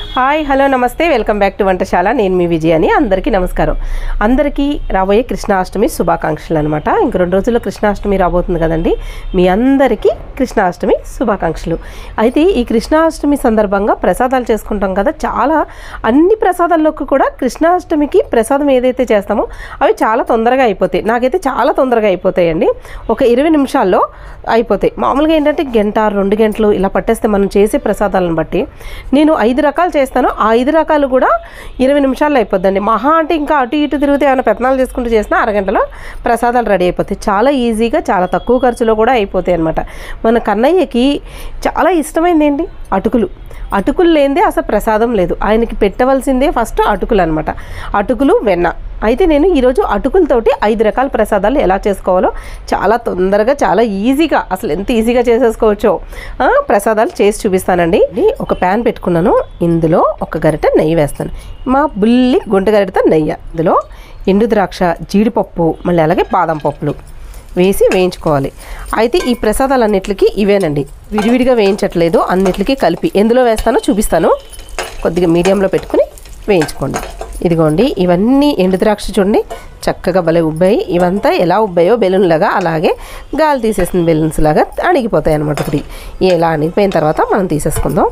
Hi hello నమస్తే welcome back to వంటశాల నేను మీ విజయాని అందరికీ నమస్కారం అందరికీ రాబోయే కృష్ణాష్టమి శుభాకాంక్షలు అనమాట ఇంక రెండు రోజుల్లో కృష్ణాష్టమి రాబోతుంది కదండి మీ అందరికీ కృష్ణాష్టమి శుభాకాంక్షలు అయితే ఈ కృష్ణాష్టమి సందర్భంగా ప్రసాదాలు చేసుకుంటాం కదా చాలా అన్ని ప్రసాదాల్లోకి కూడా కృష్ణాష్టమికి ప్రసాదం ఏదైతే చేస్తామో అవి చాలా తొందరగా అయిపోతాయి నాకైతే చాలా తొందరగా అయిపోతాయండి ఒక ఇరవై నిమిషాల్లో అయిపోతాయి మామూలుగా ఏంటంటే గంట రెండు గంటలు ఇలా పట్టేస్తే మనం చేసే ప్రసాదాలను బట్టి నేను ఐదు రకాలు చేస్తాను ఆ ఐదు రకాలు కూడా ఇరవై నిమిషాల్లో అయిపోద్దండి మహా అంటే ఇంకా అటు ఇటు తిరిగితే ఏమైనా పెత్తనాలు చేసుకుంటూ చేసినా అరగంటలో ప్రసాదాలు రెడీ అయిపోతాయి చాలా ఈజీగా చాలా తక్కువ ఖర్చులో కూడా అయిపోతాయి అనమాట మన కన్నయ్యకి చాలా ఇష్టమైంది ఏంటి అటుకులు అటుకులు లేనిదే అసలు ప్రసాదం లేదు ఆయనకి పెట్టవలసిందే ఫస్ట్ అటుకులు అనమాట అటుకులు వెన్న అయితే నేను ఈరోజు అటుకులతోటి ఐదు రకాల ప్రసాదాలు ఎలా చేసుకోవాలో చాలా తొందరగా చాలా ఈజీగా అసలు ఎంత ఈజీగా చేసేసుకోవచ్చో ఆ, ప్రసాదాలు చేసి చూపిస్తానండి ఇది ఒక ప్యాన్ పెట్టుకున్నాను ఇందులో ఒక గరిట నెయ్యి వేస్తాను మా బుల్లి గుంట గరిటతో నెయ్యి ఇందులో ఎండు ద్రాక్ష జీడిపప్పు మళ్ళీ అలాగే బాదం పప్పులు వేసి వేయించుకోవాలి అయితే ఈ ప్రసాదాలన్నిటికీ ఇవేనండి విడివిడిగా వేయించట్లేదు అన్నిటికీ కలిపి ఎందులో వేస్తానో చూపిస్తాను కొద్దిగా మీడియంలో పెట్టుకుని వేయించుకోండి ఇదిగోండి ఇవన్నీ ఎండు ద్రాక్ష చూడండి చక్కగా భలే ఉబ్బాయి ఇవంతా ఎలా ఉబ్బాయో బెలూన్ లాగా అలాగే గాలి తీసేసిన బెలూన్స్ లాగా అణిగిపోతాయి అనమాట ఇప్పుడు ఇలా అణిగిపోయిన తర్వాత మనం తీసేసుకుందాం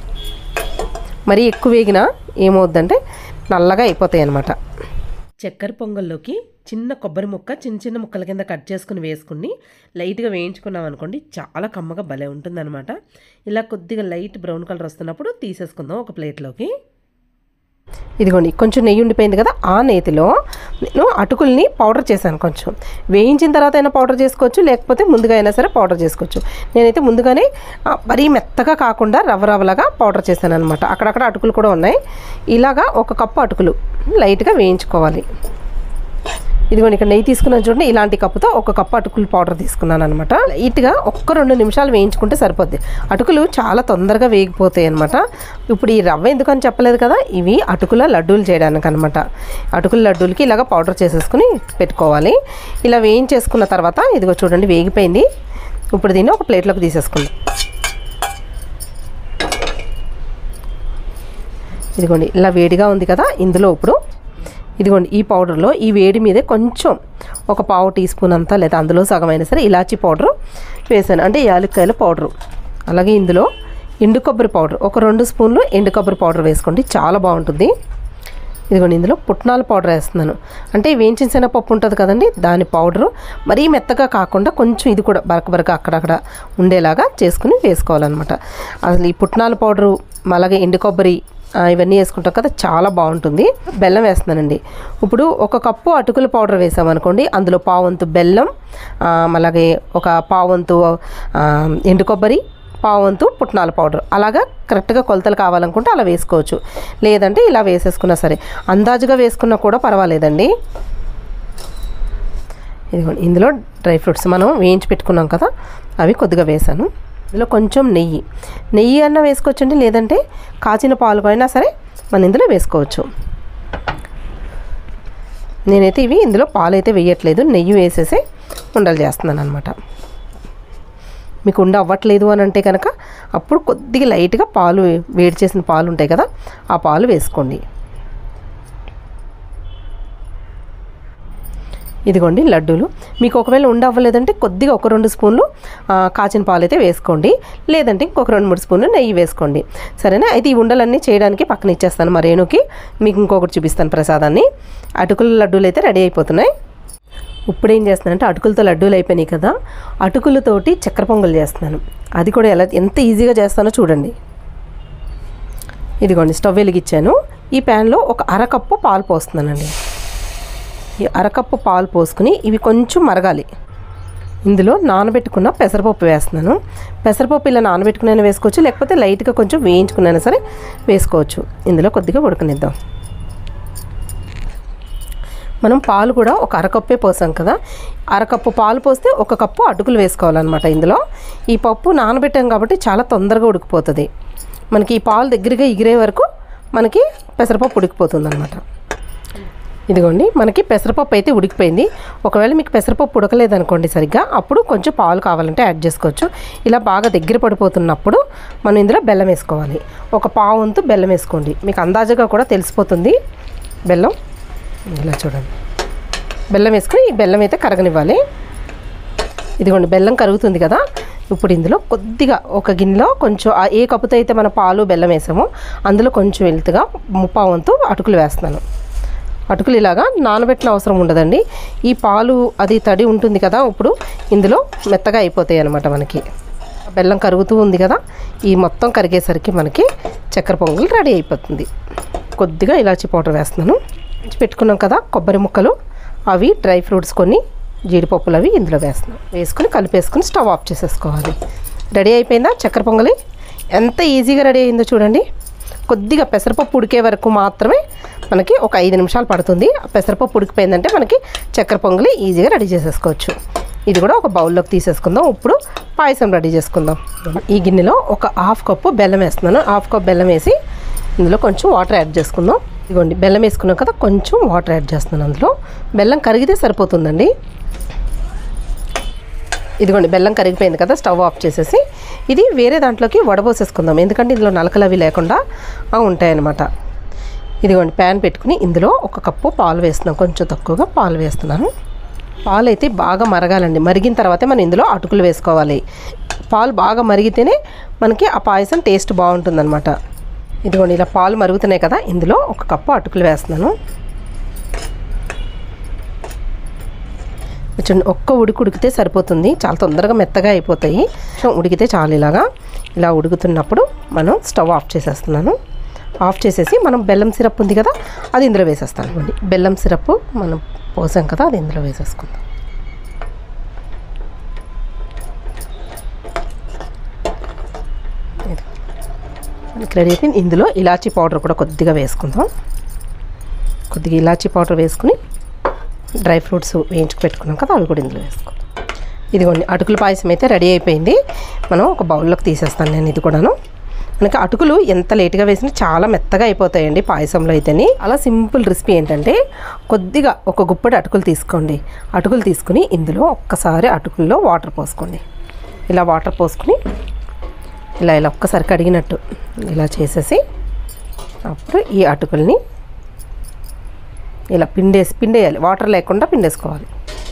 మరీ ఎక్కువ వేగినా ఏమవుద్దంటే నల్లగా అయిపోతాయి అనమాట చక్కెర పొంగల్లోకి చిన్న కొబ్బరి ముక్క చిన్న చిన్న ముక్కల కింద కట్ చేసుకుని వేసుకుని లైట్గా వేయించుకున్నాం అనుకోండి చాలా కమ్మగా భలే ఉంటుందన్నమాట ఇలా కొద్దిగా లైట్ బ్రౌన్ కలర్ వస్తున్నప్పుడు తీసేసుకుందాం ఒక ప్లేట్లోకి ఇదిగోండి కొంచెం నెయ్యి ఉండిపోయింది కదా ఆ నేతిలో నేను అటుకుల్ని పౌడర్ చేశాను కొంచెం వేయించిన తర్వాత అయినా పౌడర్ చేసుకోవచ్చు లేకపోతే ముందుగా అయినా సరే పౌడర్ చేసుకోవచ్చు నేనైతే ముందుగానే ఆ, మరీ మెత్తగా కాకుండా రవ్వ రవ్వలాగా పౌడర్ చేశాను అనమాట అక్కడక్కడ అటుకులు కూడా ఉన్నాయి ఇలాగా ఒక కప్పు అటుకులు లైట్గా వేయించుకోవాలి ఇదిగోండి ఇక్కడ నెయ్యి తీసుకున్నాను చూడండి ఇలాంటి కప్పుతో ఒక కప్పు అటుకులు పౌడర్ తీసుకున్నాను అనమాట లైట్గా ఒక్క రెండు నిమిషాలు వేయించుకుంటే సరిపోద్ది అటుకులు చాలా తొందరగా వేగిపోతాయి అనమాట ఇప్పుడు ఈ రవ్వ ఎందుకని చెప్పలేదు కదా ఇవి అటుకుల లడ్డూలు చేయడానికి అనమాట అటుకుల లడ్డూలకి ఇలాగ పౌడర్ చేసేసుకుని పెట్టుకోవాలి ఇలా వేయించేసుకున్న తర్వాత ఇదిగో చూడండి వేగిపోయింది ఇప్పుడు దీన్ని ఒక ప్లేట్లోకి తీసేసుకుందాం ఇదిగోండి ఇలా వేడిగా ఉంది కదా ఇందులో ఇప్పుడు ఇదిగోండి ఈ పౌడర్లో ఈ వేడి మీదే కొంచెం ఒక పావు టీ స్పూన్ అంతా లేదా అందులో సగం అయినా సరే ఇలాచీ పౌడర్ వేసాను అంటే యాలక్కాయల పౌడరు అలాగే ఇందులో ఎండు కొబ్బరి పౌడర్ ఒక రెండు స్పూన్లు ఎండు కొబ్బరి పౌడర్ వేసుకోండి చాలా బాగుంటుంది ఇదిగోండి ఇందులో పుట్నాల పౌడర్ వేస్తున్నాను అంటే వేయించిన శనగపప్పు ఉంటుంది కదండి దాని పౌడరు మరీ మెత్తగా కాకుండా కొంచెం ఇది కూడా బరక బరక అక్కడక్కడ ఉండేలాగా చేసుకుని వేసుకోవాలన్నమాట అసలు ఈ పుట్నాల పౌడరు అలాగే ఎండు కొబ్బరి ఆ, ఇవన్నీ వేసుకుంటాం కదా చాలా బాగుంటుంది బెల్లం వేస్తున్నానండి ఇప్పుడు ఒక కప్పు అటుకుల పౌడర్ వేసామనుకోండి అందులో పావంతు బెల్లం ఆ, అలాగే ఒక పావంతు ఆ, ఎండు కొబ్బరి పావంతు పుట్నాల పౌడర్ అలాగా కరెక్ట్గా కొలతలు కావాలనుకుంటే అలా వేసుకోవచ్చు లేదంటే ఇలా వేసేసుకున్నా సరే అందాజుగా వేసుకున్నా కూడా పర్వాలేదండి ఇదిగోండి ఇందులో డ్రై ఫ్రూట్స్ మనం వేయించి పెట్టుకున్నాం కదా అవి కొద్దిగా వేసాను ఇందులో కొంచెం నెయ్యి నెయ్యి అన్నా వేసుకోవచ్చండి లేదంటే కాచిన పాలు అయినా సరే మనం ఇందులో వేసుకోవచ్చు నేనైతే ఇవి ఇందులో పాలు అయితే వేయట్లేదు నెయ్యి వేసేసి ఉండలు చేస్తున్నాను అనమాట మీకు ఉండ అవ్వట్లేదు అని అంటే కనుక అప్పుడు కొద్దిగా లైట్గా పాలు వేడి చేసిన పాలు ఉంటాయి కదా ఆ పాలు వేసుకోండి ఇదిగోండి లడ్డూలు మీకు ఒకవేళ ఉండ అవ్వలేదంటే కొద్దిగా ఒక రెండు స్పూన్లు ఆ, కాచిన పాలు అయితే వేసుకోండి లేదంటే ఇంకొక రెండు మూడు స్పూన్లు నెయ్యి వేసుకోండి సరేనా అయితే ఈ ఉండలన్నీ చేయడానికి పక్కన ఇచ్చేస్తాను మా రేణుకి మీకు ఇంకొకటి చూపిస్తాను ప్రసాదాన్ని అటుకుల లడ్డూలు అయితే రెడీ అయిపోతున్నాయి ఇప్పుడు ఏం చేస్తున్నానంటే అటుకులతో లడ్డూలు అయిపోయినాయి కదా అటుకులతోటి చక్కెర పొంగల్ చేస్తున్నాను అది కూడా ఎలా ఎంత ఈజీగా చేస్తానో చూడండి ఇదిగోండి స్టవ్ వెలిగించాను ఈ ప్యాన్లో ఒక అరకప్పు పాలు పోస్తున్నానండి ఈ అరకప్పు పాలు పోసుకుని ఇవి కొంచెం మరగాలి ఇందులో నానబెట్టుకున్న పెసరపప్పు వేస్తున్నాను పెసరపప్పు ఇలా నానబెట్టుకునైనా వేసుకోవచ్చు లేకపోతే లైట్గా కొంచెం వేయించుకునైనా సరే వేసుకోవచ్చు ఇందులో కొద్దిగా ఉడకనిద్దాం మనం పాలు కూడా ఒక అరకప్పే పోసాం కదా అరకప్పు పాలు పోస్తే ఒక కప్పు అటుకులు వేసుకోవాలన్నమాట ఇందులో ఈ పప్పు నానబెట్టాం కాబట్టి చాలా తొందరగా ఉడికిపోతుంది మనకి ఈ పాలు దగ్గరగా ఎగిరే వరకు మనకి పెసరపప్పు ఉడికిపోతుంది అనమాట ఇదిగోండి మనకి పెసరపప్పు అయితే ఉడికిపోయింది ఒకవేళ మీకు పెసరపప్పు ఉడకలేదనుకోండి సరిగ్గా అప్పుడు కొంచెం పాలు కావాలంటే యాడ్ చేసుకోవచ్చు ఇలా బాగా దగ్గర పడిపోతున్నప్పుడు మనం ఇందులో బెల్లం వేసుకోవాలి ఒక పావు వంతు బెల్లం వేసుకోండి మీకు అందాజుగా కూడా తెలిసిపోతుంది బెల్లం ఇలా చూడండి బెల్లం వేసుకొని ఈ బెల్లం అయితే కరగనివ్వాలి ఇదిగోండి బెల్లం కరుగుతుంది కదా ఇప్పుడు ఇందులో కొద్దిగా ఒక గిన్నెలో కొంచెం ఆ ఏ కప్పుతో అయితే మన పాలు బెల్లం వేసామో అందులో కొంచెం వెళ్తుగా ముప్పావు వంతు అటుకులు వేస్తున్నాను అటుకులు ఇలాగా నానబెట్టిన అవసరం ఉండదండి ఈ పాలు అది తడి ఉంటుంది కదా ఇప్పుడు ఇందులో మెత్తగా అయిపోతాయి అనమాట మనకి బెల్లం కరుగుతూ ఉంది కదా ఈ మొత్తం కరిగేసరికి మనకి చక్కెర పొంగల్ రెడీ అయిపోతుంది కొద్దిగా ఇలాచి పౌడర్ వేస్తున్నాను పెట్టుకున్నాం కదా కొబ్బరి ముక్కలు అవి డ్రై ఫ్రూట్స్ కొన్ని జీడిపప్పులు అవి ఇందులో వేస్తున్నాం వేసుకుని కలిపేసుకుని స్టవ్ ఆఫ్ చేసేసుకోవాలి రెడీ అయిపోయిందా చక్కెర పొంగలి ఎంత ఈజీగా రెడీ అయిందో చూడండి కొద్దిగా పెసరపప్పు ఉడికే వరకు మాత్రమే మనకి ఒక ఐదు నిమిషాలు పడుతుంది ఆ పెసరపప్పు ఉడికిపోయిందంటే మనకి చక్కెర పొంగలి ఈజీగా రెడీ చేసేసుకోవచ్చు ఇది కూడా ఒక బౌల్లోకి తీసేసుకుందాం ఇప్పుడు పాయసం రెడీ చేసుకుందాం ఈ గిన్నెలో ఒక హాఫ్ కప్పు బెల్లం వేస్తున్నాను హాఫ్ కప్ బెల్లం వేసి ఇందులో కొంచెం వాటర్ యాడ్ చేసుకుందాం ఇదిగోండి బెల్లం వేసుకున్నాం కదా కొంచెం వాటర్ యాడ్ చేస్తున్నాను అందులో బెల్లం కరిగితే సరిపోతుందండి ఇదిగోండి బెల్లం కరిగిపోయింది కదా స్టవ్ ఆఫ్ చేసేసి ఇది వేరే దాంట్లోకి వడబోసేసుకుందాం ఎందుకంటే ఇందులో నలకలు అవి లేకుండా ఆ, ఉంటాయన్నమాట ఇదిగోండి ప్యాన్ పెట్టుకుని ఇందులో ఒక కప్పు పాలు వేస్తున్నాం కొంచెం తక్కువగా పాలు వేస్తున్నాను పాలు అయితే బాగా మరగాలండి మరిగిన తర్వాతే మనం ఇందులో అటుకులు వేసుకోవాలి పాలు బాగా మరిగితేనే మనకి ఆ పాయసం టేస్ట్ బాగుంటుందన్నమాట ఇదిగోండి ఇలా పాలు మరుగుతున్నాయి కదా ఇందులో ఒక కప్పు అటుకులు వేస్తున్నాను కొంచెం ఒక్క ఉడికి ఉడికితే సరిపోతుంది చాలా తొందరగా మెత్తగా అయిపోతాయి సో ఉడికితే చాలు ఇలాగా ఇలా ఉడుకుతున్నప్పుడు మనం స్టవ్ ఆఫ్ చేసేస్తున్నాను ఆఫ్ చేసేసి మనం బెల్లం సిరప్ ఉంది కదా అది ఇందులో వేసేస్తాను అండి బెల్లం సిరప్ మనం పోసాం కదా అది ఇందులో వేసేసుకుందాం ఇది. మనకి రెడీ అయిపోయింది ఇందులో ఇలాచీ పౌడర్ కూడా కొద్దిగా వేసుకుందాం కొద్దిగా ఇలాచీ పౌడర్ వేసుకుని డ్రై ఫ్రూట్స్ వేయించుకు పెట్టుకున్నాం కదా అవి కూడా ఇందులో వేసుకోండి ఇదిగోండి అటుకుల పాయసం అయితే రెడీ అయిపోయింది మనం ఒక బౌల్లోకి తీసేస్తాను నేను ఇది కూడాను మనకి అటుకులు ఎంత లేట్గా వేసినా చాలా మెత్తగా అయిపోతాయండి పాయసంలో అయితేని అలా సింపుల్ రెసిపీ ఏంటంటే కొద్దిగా ఒక గుప్పటి అటుకులు తీసుకోండి అటుకులు తీసుకుని ఇందులో ఒక్కసారి అటుకుల్లో వాటర్ పోసుకోండి ఇలా వాటర్ పోసుకుని ఇలా ఇలా ఒక్కసారి కడిగినట్టు ఇలా చేసేసి అప్పుడు ఈ అటుకుల్ని ఇలా పిండేసి పిండేయాలి వాటర్ లేకుండా పిండేసుకోవాలి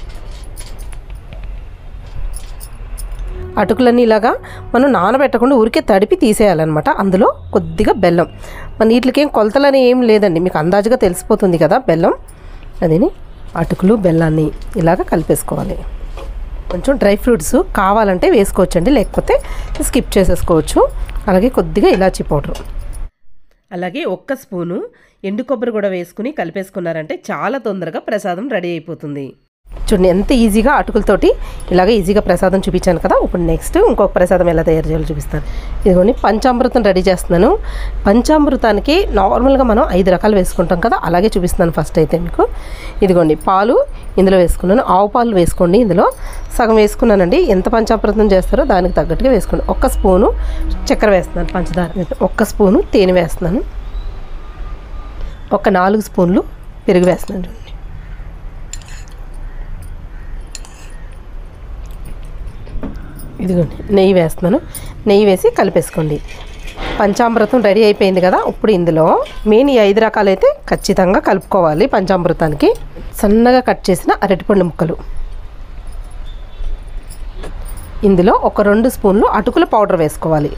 అటుకులన్నీ ఇలాగా మనం నానబెట్టకుండా ఊరికే తడిపి తీసేయాలన్నమాట అందులో కొద్దిగా బెల్లం మన వీటికి ఏం కొలతలని ఏం లేదండి మీకు అందాజుగా తెలిసిపోతుంది కదా బెల్లం అదిని అటుకులు బెల్లాన్ని ఇలాగ కలిపేసుకోవాలి కొంచెం డ్రై ఫ్రూట్స్ కావాలంటే వేసుకోవచ్చండి లేకపోతే స్కిప్ చేసేసుకోవచ్చు అలాగే కొద్దిగా ఇలాచీ పౌడర్ అలాగే ఒక్క స్పూను ఎండు కొబ్బరి కూడా వేసుకుని కలిపేసుకున్నారంటే చాలా తొందరగా ప్రసాదం రెడీ అయిపోతుంది చూడండి ఎంత ఈజీగా అటుకులతోటి ఇలాగ ఈజీగా ప్రసాదం చూపించాను కదా ఇప్పుడు నెక్స్ట్ ఇంకొక ప్రసాదం ఎలా తయారు చేయాలో చూపిస్తాను ఇదిగోండి పంచామృతం రెడీ చేస్తున్నాను పంచామృతానికి నార్మల్గా మనం ఐదు రకాలు వేసుకుంటాం కదా అలాగే చూపిస్తున్నాను ఫస్ట్ అయితే మీకు ఇదిగోండి పాలు ఇందులో వేసుకున్నాను ఆవు పాలు వేసుకోండి ఇందులో సగం వేసుకున్నానండి ఎంత పంచామృతం చేస్తారో దానికి తగ్గట్టుగా వేసుకోండి ఒక్క స్పూను చక్కెర వేస్తున్నాను పంచదార ఒక్క స్పూను తేనె వేస్తున్నాను ఒక నాలుగు స్పూన్లు పెరుగు వేస్తున్నాను చూడండి ఇదిగోండి నెయ్యి వేస్తున్నాను నెయ్యి వేసి కలిపేసుకోండి పంచామృతం రెడీ అయిపోయింది కదా ఇప్పుడు ఇందులో మెయిన్ ఈ ఐదు రకాలైతే ఖచ్చితంగా కలుపుకోవాలి పంచామృతానికి సన్నగా కట్ చేసిన అరటిపండు ముక్కలు ఇందులో ఒక రెండు స్పూన్లు అటుకుల పౌడర్ వేసుకోవాలి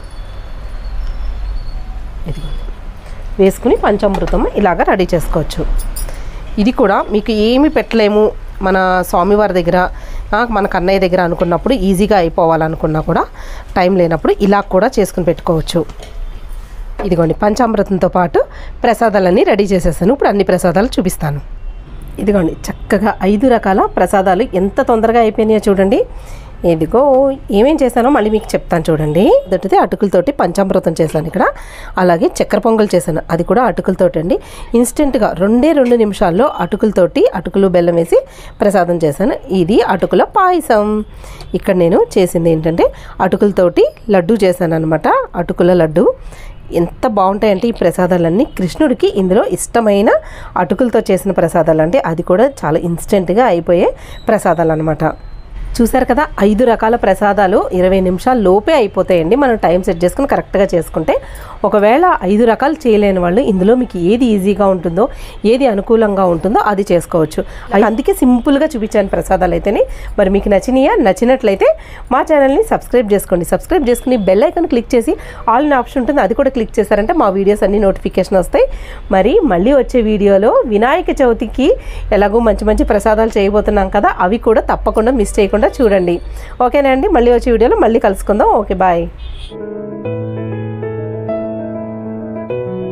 ఇదిగోండి వేసుకుని పంచామృతం ఇలాగ రెడీ చేసుకోవచ్చు ఇది కూడా మీకు ఏమి పెట్టలేము మన స్వామివారి దగ్గర ఆ, మన కన్నయ్య దగ్గర అనుకున్నప్పుడు ఈజీగా అయిపోవాలనుకున్నా కూడా టైం లేనప్పుడు ఇలా కూడా చేసుకుని పెట్టుకోవచ్చు ఇదిగోండి పంచామృతంతో పాటు ప్రసాదాలన్నీ రెడీ చేసేసాను ఇప్పుడు అన్ని ప్రసాదాలు చూపిస్తాను ఇదిగోండి చక్కగా ఐదు రకాల ప్రసాదాలు ఎంత తొందరగా అయిపోయినాయో చూడండి ఇదిగో ఏమేం చేశానో మళ్ళీ మీకు చెప్తాను చూడండి మొదటిది అటుకులతోటి పంచామృతం చేశాను ఇక్కడ అలాగే చక్కెర పొంగల్ చేశాను అది కూడా అటుకులతోటి అండి ఇన్స్టెంట్గా రెండే రెండు నిమిషాల్లో అటుకులతోటి అటుకులు బెల్లం వేసి ప్రసాదం చేశాను ఇది అటుకుల పాయసం ఇక్కడ నేను చేసింది ఏంటంటే అటుకులతోటి లడ్డు చేశాను అనమాట అటుకుల లడ్డు ఎంత బాగుంటాయంటే ఈ ప్రసాదాలన్నీ కృష్ణుడికి ఇందులో ఇష్టమైన అటుకులతో చేసిన ప్రసాదాలు అంటే అది కూడా చాలా ఇన్స్టెంట్గా అయిపోయే ప్రసాదాలు అనమాట చూసారు కదా ఐదు రకాల ప్రసాదాలు ఇరవై నిమిషాల లోపే అయిపోతాయండి మనం టైం సెట్ చేసుకుని కరెక్ట్గా చేసుకుంటే ఒకవేళ ఐదు రకాలు చేయలేని వాళ్ళు ఇందులో మీకు ఏది ఈజీగా ఉంటుందో ఏది అనుకూలంగా ఉంటుందో అది చేసుకోవచ్చు అందుకే సింపుల్గా చూపించాను ప్రసాదాలు అయితేనే మరి మీకు నచ్చినాయా నచ్చినట్లయితే మా ఛానల్ని సబ్స్క్రైబ్ చేసుకోండి సబ్స్క్రైబ్ చేసుకుని బెల్ ఐకాన్ క్లిక్ చేసి ఆల్ అనే ఆప్షన్ ఉంటుంది అది కూడా క్లిక్ చేశారంటే మా వీడియోస్ అన్ని నోటిఫికేషన్ వస్తాయి మరి మళ్ళీ వచ్చే వీడియోలో వినాయక చవితికి ఎలాగో మంచి మంచి ప్రసాదాలు చేయబోతున్నాం కదా అవి కూడా తప్పకుండా మిస్ చేయకుండా చూడండి ఓకేనా అండి మళ్ళీ వచ్చే వీడియోలో మళ్ళీ కలుసుకుందాం ఓకే బాయ్